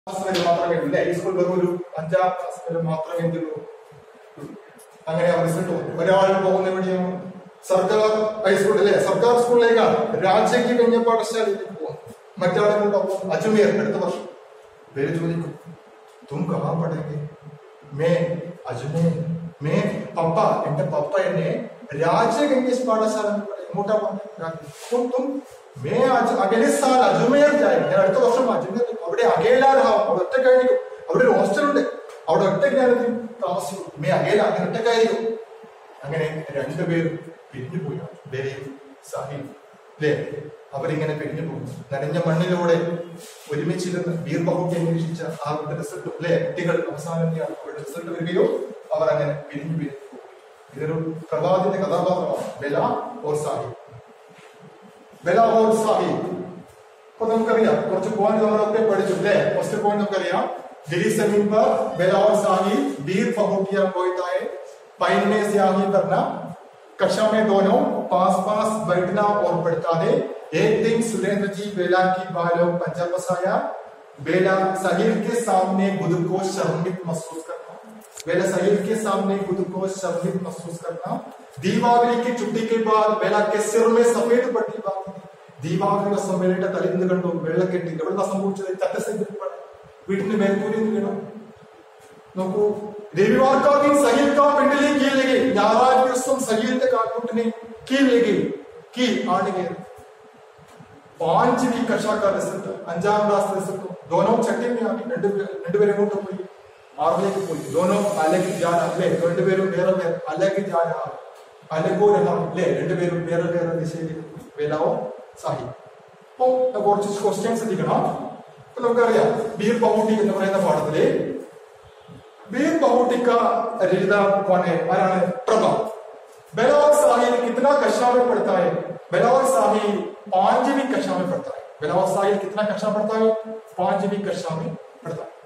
Class വരെ മാത്രമേ ഉള്ളൂ അല്ലേ? ഈ സ്കൂൾ വെറും ഒരു അഞ്ചാം ക്ലാസ് വരെ മാത്രമേ എന്തുള്ളൂ അങ്ങനെ റിസൾട്ട് വന്നു ഒരാൾ പോകുന്ന എവിടെയാണ് സർക്കാർ ഹൈസ്കൂൾ അല്ലേ സർക്കാർ സ്കൂളിലേക്കാണ് രാജ്യക്ക് കഴിഞ്ഞ പാഠശാലയിലേക്ക് പോകും മറ്റാളെ കൊണ്ടൊപ്പം അജ്മീർ അടുത്ത വർഷം പേര് ചോദിക്കും തും കഹാ പഠേങ്കെ മേ അജ്മീർ മേ പപ്പ എന്റെ പപ്പ എന്നെ രാജ്യ ഗംഗേഷ് പാഠശാല എന്ന് പറയും. എങ്ങോട്ടാ പറഞ്ഞത് തും തും മേ അജ് അകലെ സാൽ അജ്മീർ ജായി ഞാൻ അടുത്ത വർഷം അജ്മീർ അവിടെ അകേലാരാവും അവിടെ ഒറ്റക്കായിരിക്കും അവിടെ ഒരു ഹോസ്റ്റൽ ഉണ്ട് അവിടെ ഒറ്റയ്ക്കായിരിക്കും താമസിക്കും മേ അകേല അങ്ങനെ ഒറ്റക്കായിരിക്കും അങ്ങനെ രണ്ടുപേരും പിരിഞ്ഞു പോയി ബെരയും സാഹിബ് അല്ലേ അവരിങ്ങനെ പിരിഞ്ഞു പോകും നനഞ്ഞ മണ്ണിലൂടെ ഒരുമിച്ചിരുന്ന് ബീർ ബഹുക്കി അന്വേഷിച്ച ആ റിസൾട്ട് അല്ലെ കുട്ടികൾ അവസാനം അവരുടെ റിസൾട്ട് വരികയോ അവർ അങ്ങനെ പിരിഞ്ഞു പിരിഞ്ഞു പോകും ഇതൊരു പ്രഭാതിന്റെ കഥാപാത്രമാണ് ബെല ഓർ സാഹിബ് ബെല ഓർ സാഹിബ് അപ്പൊ നമുക്കറിയാം കുറച്ച് പോയിന്റ് നമ്മളൊക്കെ പഠിച്ചു അല്ലേ ഫസ്റ്റ് പോയിന്റ് നമുക്കറിയാം दिल्ली जमीन पर बेलावर साहिब वीर फहोटिया कोयताए पाइन में स्याही करना कक्षा में दोनों पास पास बैठना और पढ़ता है एक दिन सुरेंद्र जी बेला की बालों पंजा बसाया बेला साहिल के सामने खुद को शर्मित महसूस करना बेला साहिल के सामने खुद को शर्मित महसूस करना दीपावली की छुट्टी के बाद बेला के सिर में सफेद पट्टी बांधी ദീപാവലി ദിവസം വേലിയുടെ തലിന്ന് കണ്ടു വെള്ളക്കെട്ടി എവിടെ സംഭവിച്ചത് ചട്ടസംഘടിപ്പാണ് വീട്ടിന് മേൽക്കൂലി ഒന്ന് വീണു നോക്കൂ രവിവാർക്കാവിൻ സഹീൽക്കാ പെണ്ണിലെ കീഴിലേക്ക് ഞായറാഴ്ച ദിവസം സഹീലിന്റെ കാൽക്കൂട്ടിനെ കീഴിലേക്ക് കീ ആണ് കയറി പാഞ്ച് കക്ഷാ का रिजल्ट അഞ്ചാം ക്ലാസ് റിസൾട്ട് दोनों छठे में आ गए രണ്ടുപേരും രണ്ടുപേരും എങ്ങോട്ട് പോയി ആറിലേക്ക് പോയി दोनों अलग जा रहा അല്ലേ രണ്ടുപേരും വേറെ വേറെ अलग जा रहा അലഗോ രഹാം അല്ലേ രണ്ടുപേരും വേറെ വേറെ ദിശയിലേക്ക് പോയി വേലാവോ സാഹി അപ്പൊ കുറച്ച് ക്വസ്റ്റ്യൻസ് ശ്രദ്ധിക്കണം അപ്പൊ നമുക്കറിയാം ബീർ ബഹൂട്ടി എന്ന് പറയുന്ന പാഠത്തില് ബീർ ബഹൂട്ടി का രചിതാവ് कौन है ആരാണ് പ്രഭ बेलावर साहिल कितना कक्षा में पढ़ता है बेलावर साहिल पांचवी कक्षा में पढ़ता है बेलावर साहिल कितना कक्षा पढ़ता है पांचवी कक्षा में पढ़ता है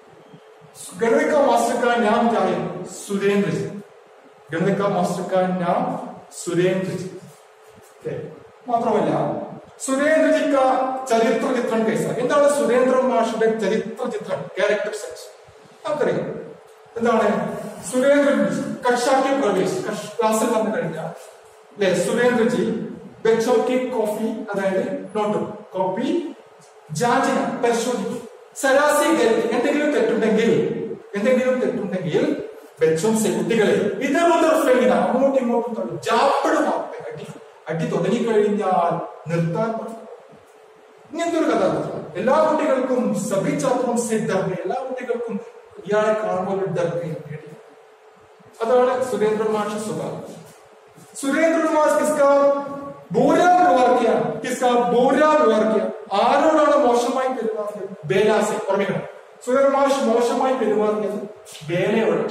गणित का मास्टर का नाम क्या है सुरेंद्र जी गणित का मास्टर का नाम सुरेंद्र जी Okay. മാത്രമല്ല സുരേന്ദ്ര ജിക്ക ചരിത്ര ചിത്രം കേസ എന്താണ് സുരേന്ദ്ര മാഷിന്റെ ചരിത്ര ചിത്രം ക്യാരക്ടർ സെറ്റ് നമുക്കറിയാം എന്താണ് സുരേന്ദ്രൻ ജി കക്ഷാക്കി പ്രവേശ് കക്ഷ- ക്ലാസ്സിൽ വന്നു കഴിഞ്ഞാൽ അല്ലെ സുരേന്ദ്ര ജി ബെച്ചോ കി കോഫി അതായത് നോട്ട് കോപ്പി ജാചിന പരിശോധിക്കും സരാസി ഗതി എന്തെങ്കിലും തെറ്റുണ്ടെങ്കിൽ എന്തെങ്കിലും തെറ്റുണ്ടെങ്കിൽ ബെച്ചോം സെ കുട്ടികളെ ഇതർ ഉദർ ഫെങ്ങിന അങ്ങോട്ടും ഇങ്ങോട്ടും തള്ളി ജാപ്പിടും അടി അടി തുടങ്ങിക്കഴിഞ്ഞാൽ നിർത്താൻ പറയും ഇങ്ങനത്തെ ഒരു കഥാപാത്രം എല്ലാ കുട്ടികൾക്കും സഭി ചാത്രം സിദ്ധർമ്മ എല്ലാ കുട്ടികൾക്കും ഇയാളെ കാണുമ്പോൾ ഒരു ഡർമ്മയും പേടി അതാണ് സുരേന്ദ്ര മാഷ സ്വഭാവം സുരേന്ദ്ര മാഷ് കിസ്ക ബൂരാ വ്യവഹാർ കിയ കിസ്ക ബൂരാ വ്യവഹാർ കിയ ആരോടാണ് മോശമായി പെരുമാറിയത് ബേലാസെ ഓർമ്മിക്കണം സുരേന്ദ്ര മാഷ് മോശമായി പെരുമാറിയത് ബേലയോട്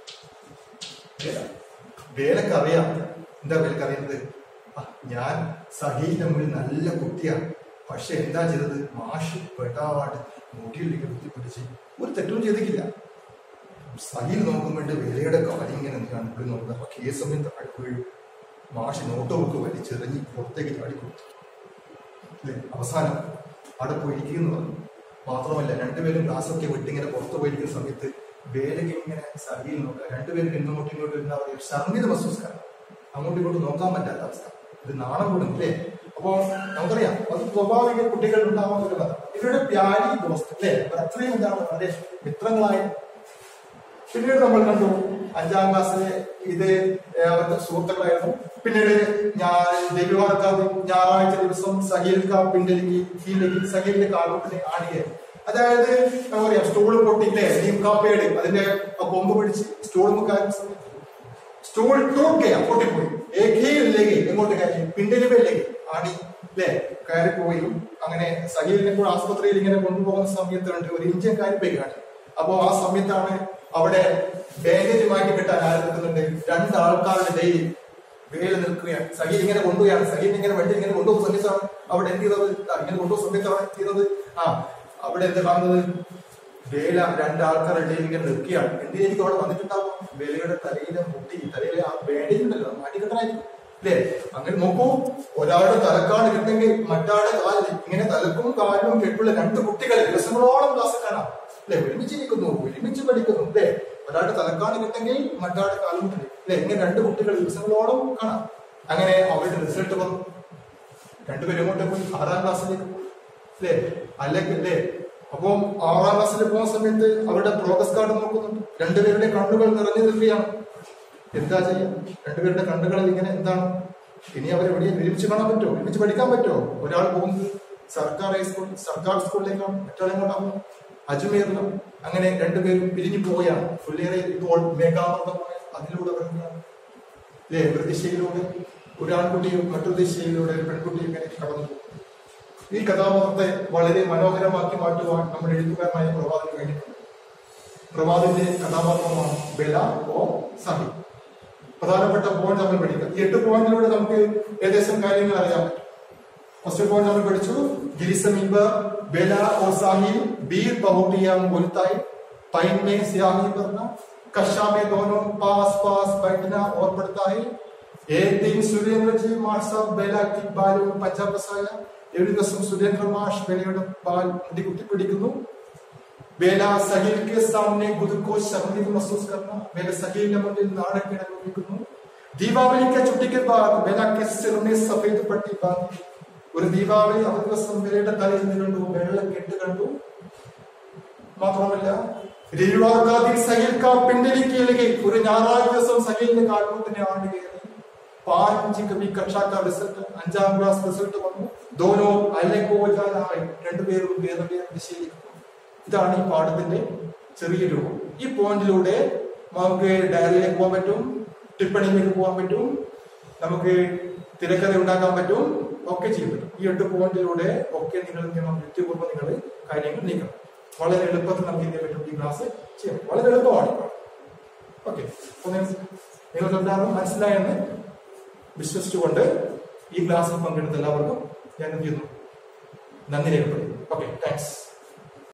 ബേല. ബേലക്ക് അറിയാം എന്താ ബേലക്ക് അറിയുന്നത് ആ, ഞാൻ സഹീന്റെ മുന്നിൽ നല്ല കുട്ടിയാണ് പക്ഷെ എന്താ ചെയ്തത് മാഷ് പെട്ടാവാട് മുടിയിലേക്ക് കുത്തിപ്പിടിച്ച് ഒരു തെറ്റും ചെയ്തിട്ടില്ല സഹീൽ നോക്കുമ്പോണ്ട് വേലയുടെ കാലിങ്ങനെ എന്തിനാണ് പുള്ളി നോക്കുന്നത് അപ്പൊ കേസ് സമയം താഴെ വീഴും മാഷ് നോട്ട് ബുക്ക് വലിച്ചെറിഞ്ഞ് പുറത്തേക്ക് ചാടിക്കൊടുത്തു അല്ലേ അവസാനം അവിടെ പോയിരിക്കുന്നു പറഞ്ഞു മാത്രമല്ല രണ്ടുപേരും ഗ്ലാസ്സൊക്കെ വിട്ടിങ്ങനെ പുറത്തു പോയിരിക്കുന്ന സമയത്ത് വേലയ്ക്ക് ഇങ്ങനെ സഹിയിൽ നോക്കുക രണ്ടുപേരും ഇങ്ങോട്ടും ഇങ്ങോട്ടും എന്താ പറയുക ഷർമിത മസൂസ്കാരം അങ്ങോട്ടും ഇങ്ങോട്ടും നോക്കാൻ പറ്റാത്ത അവസ്ഥ ഇത് നാണം കൂടും അല്ലേ അപ്പോ നമുക്കറിയാം അത് സ്വാഭാവിക കുട്ടികൾ ഉണ്ടാവാൻ ഒരു കഥ ഇവരുടെ പ്യാരി ദോസ്ത് അല്ലേ അവർ അത്രയും എന്താണ് വളരെ മിത്രങ്ങളായ പിന്നീട് നമ്മൾ കണ്ടു അഞ്ചാം ക്ലാസ്സിലെ ഇത് ഏഹ്, അവരുടെ സുഹൃത്തുക്കളായിരുന്നു പിന്നീട് ഞാൻ രവിവാർക്കാവ് ഞായറാഴ്ച ദിവസം സഹീൽ കാ പിന്നിലേക്ക് കീഴിലേക്ക് സഹീലിന്റെ കാലത്തിന് ആടിയെ അതായത് എന്താ പറയാ സ്റ്റൂള് പൊട്ടില്ലേ സ്റ്റീം കാപ്പേട് അതിന്റെ ആ കൊമ്പ് പിടിച്ച് സ്റ്റൂൾ മുക്കാൻ സമയത്ത് സ്റ്റൂൾ ടൂട്ട് ഗയ പൊട്ടിപ്പോയി ഏകയിലേക്ക് എങ്ങോട്ട് കയറി പിണ്ടിലുമേലേക്ക് ആടി അല്ലേ കയറിപ്പോയി അങ്ങനെ സഹീലിനെ കൂടെ ആസ്പത്രിയിൽ ഇങ്ങനെ കൊണ്ടുപോകുന്ന സമയത്തുണ്ട് ഒരു ഇഞ്ചൻ കയറിപ്പോയി കാണി അപ്പോ ആ സമയത്താണ് അവിടെ ബാൻഡേജ് മാറ്റി കെട്ടാൻ ആരംഭിക്കുന്നുണ്ട് രണ്ട് ആൾക്കാരുടെ ഡെയിലി വേല നിൽക്കുകയാണ് സഹീൽ ഇങ്ങനെ കൊണ്ടുപോയാണ് സഹീൽ ഇങ്ങനെ വണ്ടി ഇങ്ങനെ കൊണ്ടുപോകുന്ന സമയത്താണ് അവിടെ എന്ത് ചെയ്തത് ആ, ഇങ്ങനെ കൊണ്ടുപോകുന്ന സമയത്താണ് എന്ത് ചെയ്തത് ആ അവിടെ എന്താ കാണുന്നത് വേല രണ്ട് ആൾക്കാരുടെ ഇടയിൽ ഇങ്ങനെ നിൽക്കുകയാണ് എന്തിനായിരിക്കും അവിടെ വന്നിട്ടുണ്ടാവും വേലയുടെ തലയിലെ മുട്ടി തലയിലെ ആ ബാൻഡേജ് ഉണ്ടല്ലോ മാറ്റിക്കെട്ടാനായിരിക്കും അല്ലേ അങ്ങനെ നോക്കൂ ഒരാളുടെ തലക്കാണ് കിട്ടുമെങ്കിൽ മറ്റാളുടെ കാലിൽ ഇങ്ങനെ തലക്കും കാലും കെട്ടുള്ള രണ്ട് കുട്ടികളെ ദിവസങ്ങളോളം ക്ലാസ് കാണാം അല്ലെ ഒരുമിച്ചിരിക്കുന്നു ഒരുമിച്ച് പഠിക്കുന്നു അല്ലേ ഒരാളുടെ തലക്കാണ് കിട്ടെങ്കിൽ മറ്റാളുടെ കാലും കിട്ടും അല്ലെ ഇങ്ങനെ രണ്ട് കുട്ടികൾ ദിവസങ്ങളോളം കാണാം അങ്ങനെ അവരുടെ റിസൾട്ട് വന്നു രണ്ടുപേരും എങ്ങോട്ട് പോയി ആറാം ക്ലാസ്സിലേക്ക് പോയി അല്ലേ അല്ലെങ്കിൽ അല്ലേ അപ്പം ആറാം ക്ലാസ്സിൽ പോകുന്ന സമയത്ത് അവരുടെ പ്രോഗ്രസ് കാർഡ് നോക്കുന്നുണ്ട് രണ്ടുപേരുടെ കണ്ണുകൾ നിറഞ്ഞു നിൽക്കുകയാണ് എന്താ ചെയ്യാം രണ്ടുപേരുടെ കണ്ണുകളിൽ ഇങ്ങനെ എന്താണ് ഇനി അവർ എവിടെ ഒരുമിച്ച് കാണാൻ പറ്റുമോ ഒരുമിച്ച് പഠിക്കാൻ പറ്റുമോ ഒരാൾ പോകുന്നത് സർക്കാർ ഹൈസ്കൂൾ സർക്കാർ സ്കൂളിലേക്കാണ് മറ്റൊരാളെങ്ങോട്ടാണ് അജ്മീറിലും അങ്ങനെ രണ്ടുപേരും പിരിഞ്ഞു പോവുകയാണ് ഫുള്ളേറെ ഇപ്പോൾ മേഘാമൃതമായ അതിലൂടെ വരുന്നതാണ് അല്ലേ ഒരു ദിശയിലൂടെ ഒരു ആൺകുട്ടിയും മറ്റൊരു ദിശയിലൂടെ ഒരു പെൺകുട്ടിയും ഇങ്ങനെ കടന്നു പോകും ഈ കഥാപാത്രത്തെ വളരെ മനോഹരമാക്കി മാറ്റുവാൻ നമ്മുടെ എഴുത്തുകാരനായ പ്രഭാതിന് കഴിഞ്ഞിട്ടുണ്ട് പ്രഭാതിന്റെ കഥാപാത്രമാണ് ബെല ഓ സാഹി പ്രധാനപ്പെട്ട പോയിന്റ് നമ്മൾ പഠിക്കുക ഈ എട്ട് പോയിന്റിലൂടെ നമുക്ക് ഏകദേശം കാര്യങ്ങൾ അറിയാൻ പറ്റും ഫസ്റ്റ് പോയിന്റ് നമ്മൾ പഠിച്ചു गिरिसमीब बेला और साहिल बीर बहुटिया बोलता है पाइन में स्याही भरना कशा में दोनों पास पास बैठना और पड़ता है एक दिन सुरेंद्र जी मार साहब बेला की बालों पंजाब बसाया ഒരു ദിവസം സുരേന്ദ്ര മാഷ് ബേലയുടെ പാൽ മുടി കുത്തിപ്പിടിക്കുന്നു बेला सहील के सामने खुद को शर्मिंदा महसूस करना मेरे സഹീലിന്റെ മുന്നിൽ നാണക്കേട് അനുഭവിക്കുന്നു ദീപാവലിക്ക് ചുട്ടിക്ക് बाद बेला के सिर में सफेद पट्टी बांधी ഒരു ദീപാവലി അവ ദിവസം ബേലയുടെ തലയിൽ നിന്ന് കണ്ടു വെള്ള കെട്ട് കണ്ടു മാത്രമല്ല രവിവാർക്കാതിൽ സഹീൽ കാ പിണ്ടലിക്ക് ഇലകെ ഒരു ഞായറാഴ്ച ദിവസം സഹീലിന്റെ കാൽമുട്ടിനെ ആണ്ട് കയറി പാഞ്ച് കവി കക്ഷാക്ക റിസൾട്ട് അഞ്ചാം ക്ലാസ് റിസൾട്ട് വന്നു ദോനോ അലഗോജാനായി രണ്ടുപേരും വേറെ വേറെ ദിശയിലേക്ക് പോയി. ഇതാണ് ഈ പാഠത്തിന്റെ ചെറിയ രൂപം ഈ പോയിന്റിലൂടെ നമുക്ക് ഡയറിയിലേക്ക് പോകാൻ പറ്റും ടിപ്പണിയിലേക്ക് പോകാൻ പറ്റും നമുക്ക് തിരക്കഥ ഉണ്ടാക്കാൻ പറ്റും ഒക്കെ ചെയ്യാൻ പറ്റും ഈ എട്ട് പോയിന്റിലൂടെ ഒക്കെ നിങ്ങൾ എന്ത് ചെയ്യണം യുക്തിപൂർവ്വം നിങ്ങൾ കാര്യങ്ങൾ നീക്കണം വളരെ എളുപ്പത്തിൽ നമുക്ക് എന്ത് ചെയ്യാൻ പറ്റും ഈ ക്ലാസ് ചെയ്യാം വളരെ എളുപ്പമാണ് ഓക്കെ അപ്പൊ നിങ്ങൾക്ക് എന്താണെന്ന് മനസ്സിലായെന്ന് വിശ്വസിച്ചുകൊണ്ട് ഈ ക്ലാസ്സിൽ പങ്കെടുത്ത എല്ലാവർക്കും ഞാൻ എന്ത് ചെയ്യുന്നു നന്ദി രേഖപ്പെടുന്നു ഓക്കെ താങ്ക്സ്